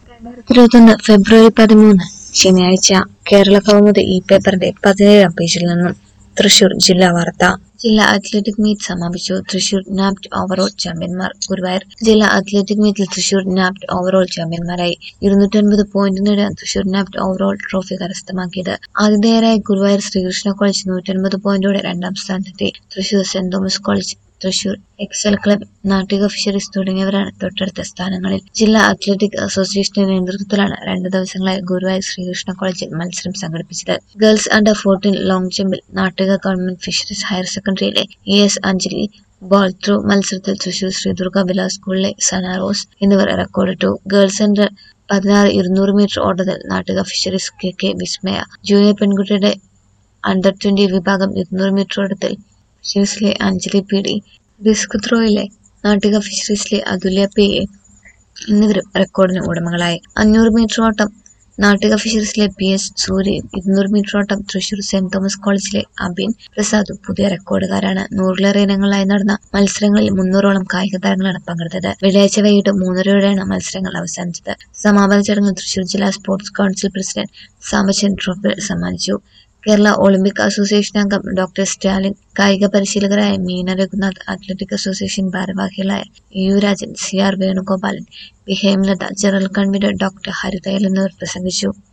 ഇരുപത്തൊന്ന് ഫെബ്രുവരി പതിമൂന്ന് ശനിയാഴ്ച കേരള കൗമുദി ഈ പേപ്പറിന്റെ പതിനേഴാം പേജിൽ നിന്നും തൃശൂർ ജില്ലാ വാർത്ത ജില്ലാ അത്ലറ്റിക് മീറ്റ് സമാപിച്ചു തൃശൂർ നാപ്റ്റ് ഓവറോൾ ചാമ്പ്യന്മാർ ഗുരുവായൂർ ജില്ലാ അത്ലറ്റിക് മീറ്റിൽ തൃശൂർ നാപ്റ്റ് ഓവറോൾ ചാമ്പ്യന്മാരായി ഇരുന്നൂറ്റൻപത് പോയിന്റ് നേടാൻ തൃശൂർ നാപ്റ്റ് ഓവറോൾ ട്രോഫി കരസ്ഥമാക്കിയത് ആതിഥേയരായ ഗുരുവായൂർ ശ്രീകൃഷ്ണ കോളേജ് നൂറ്റൻപത് പോയിന്റോടെ രണ്ടാം സ്ഥാനത്തെത്തി Thrissur saint Thomas college Thrissur Excel club Nattika fisheries തുടങ്ങിയവരാണ് തൊട്ടടുത്ത സ്ഥാനങ്ങളിൽ ജില്ലാ അത്ലറ്റിക് അസോസിയേഷന്റെ നേതൃത്വത്തിലാണ് രണ്ട് ദിവസങ്ങളായി ഗുരുവായൂർ ശ്രീകൃഷ്ണ കോളേജിൽ മത്സരം സംഘടിപ്പിച്ചത് ഗേൾസ് അണ്ടർ ഫോർട്ടീൻ ലോങ് ജമ്പിൽ നാട്ടിക ഗവൺമെന്റ് ഫിഷറീസ് ഹയർ സെക്കൻഡറിയിലെ E S Anjali ball throw മത്സരത്തിൽ തൃശൂർ ശ്രീ ദുർഗ വിലാസ് സ്കൂളിലെ സന റോസ് എന്നിവർ റെക്കോർഡിട്ടു ഗേൾസ് അണ്ടർ പതിനാറ് ഇരുന്നൂറ് മീറ്റർ ഓട്ടത്തിൽ Nattika fisheries K K Vismaya junior പെൺകുട്ടിയുടെ അണ്ടർ ട്വന്റി വിഭാഗം ഇരുന്നൂറ് മീറ്റർ ഓട്ടത്തിൽ ഫിഷറീസിലെ അഞ്ജലി പി ഡി ഡിസ്ക് ത്രോയിലെ നാട്ടിക ഫിഷറീസിലെ അതുല്യ പി എ എന്നിവരും റെക്കോർഡിന് ഉടമകളായി അഞ്ഞൂറ് മീറ്റർ ഓട്ടം നാട്ടിക ഫിഷറീസിലെ പി എസ് സൂര്യയും ഇരുന്നൂറ് മീറ്റർ ഓട്ടം തൃശൂർ സെന്റ് തോമസ് കോളേജിലെ അബിൻ പ്രസാദും പുതിയ റെക്കോർഡുകാരാണ് നൂറിലേറെ ഇനങ്ങളായി നടന്ന മത്സരങ്ങളിൽ മുന്നൂറോളം കായിക താരങ്ങളാണ് പങ്കെടുത്തത് വെള്ളിയാഴ്ച വൈകിട്ട് മൂന്നരയോടെയാണ് മത്സരങ്ങൾ അവസാനിച്ചത് സമാപന ചടങ്ങിൽ തൃശൂർ ജില്ലാ sports council president Samachand trophy സമ്മാനിച്ചു കേരള ഒളിമ്പിക് അസോസിയേഷൻ അംഗം ഡോക്ടർ സ്റ്റാലിൻ കായിക പരിശീലകരായ മീന രഘുനാഥ് അത്ലറ്റിക് അസോസിയേഷൻ ഭാരവാഹികളായ U Rajan C R Venugopalan V Hemalatha general convener doctor ഹരിതയൽ എന്നിവർ പ്രസംഗിച്ചു